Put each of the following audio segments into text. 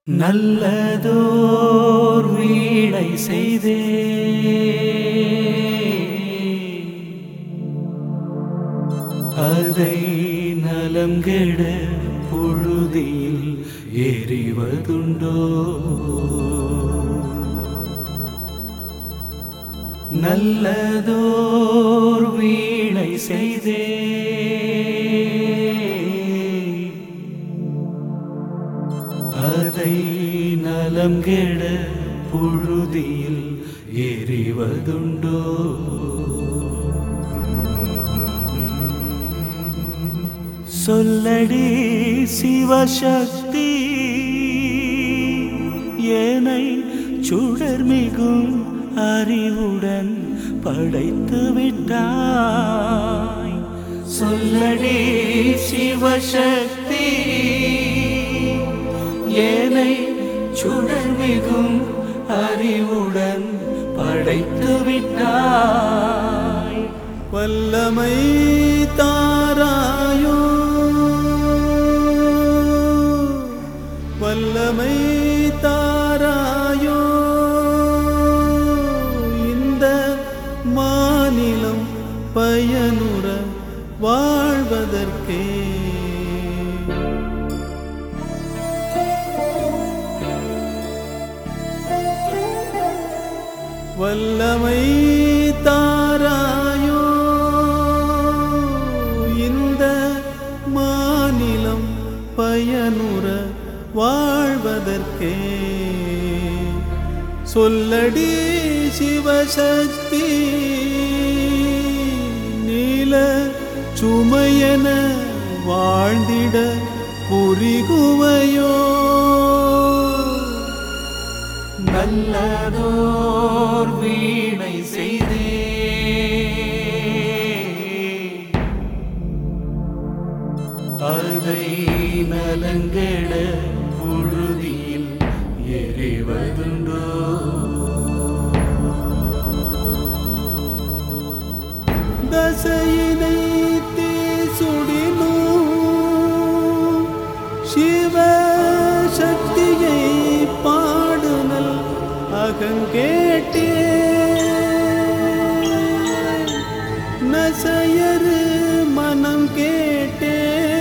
நல்லதோர் வீணை செய்தே அதை நலம் கெட புழுதியில் எறிவதுண்டோ நல்லதோர் வீணை செய்தே அதை நலம் கெட புழுதியில் எறிவதுண்டோ சொல்லடி சிவசக்தி ஏனை சுடர்மிகும் அறிவுடன் படைத்து விட்டாய் சொல்லடி சிவசக்தி ஏனை சுடர்மிகும் அறிவுடன் படைத்து விட்டாய் வல்லமை தாராயோ வல்லமை தாராயோ இந்த மாநிலம் பயனுற வாழ்வதற்கே வல்லமை தாராயோ இந்த மாநிலம் பயனுற வாழ்வதற்கே சொல்லடி சிவசக்தி நீல சுமையன வாழ்ந்திட புரிகுவையோ நல்லதோர் வீணை செய்தே அதை நலங்கட புழுதியில் எறிவதுண்டோ தசையினை தீசுடினோ சிவ சக்தியை பாடுனல் அகங்கேட்டே நசையரு மனம் கேட்டே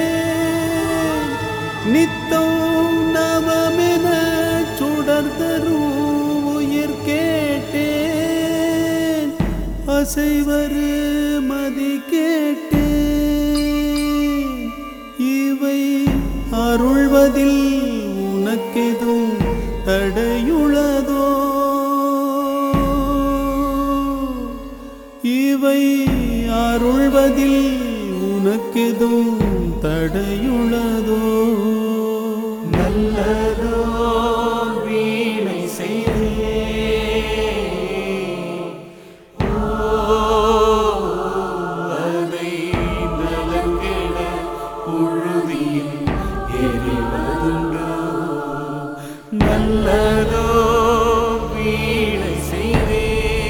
நித்தம் நவமென சுடர்தரும் உயிர் கேட்டேன் அசைவரு மதி கேட்டேன் இவை அருள்வதில் உனக்கெதும் தடையுளதோ இவை அருள்வதில் உனக்கெதும் தடையுளதோ நல்லதோர் வீணை செய்தே அதை நலங்கட புழுதியில் எறிவதுண்டோ நல்லதோ வீணை செய்தே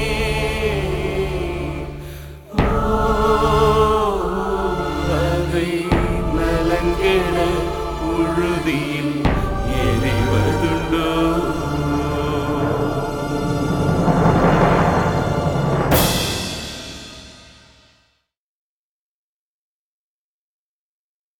அதை நலங்கட புழுதியில் எறிவதுண்டோ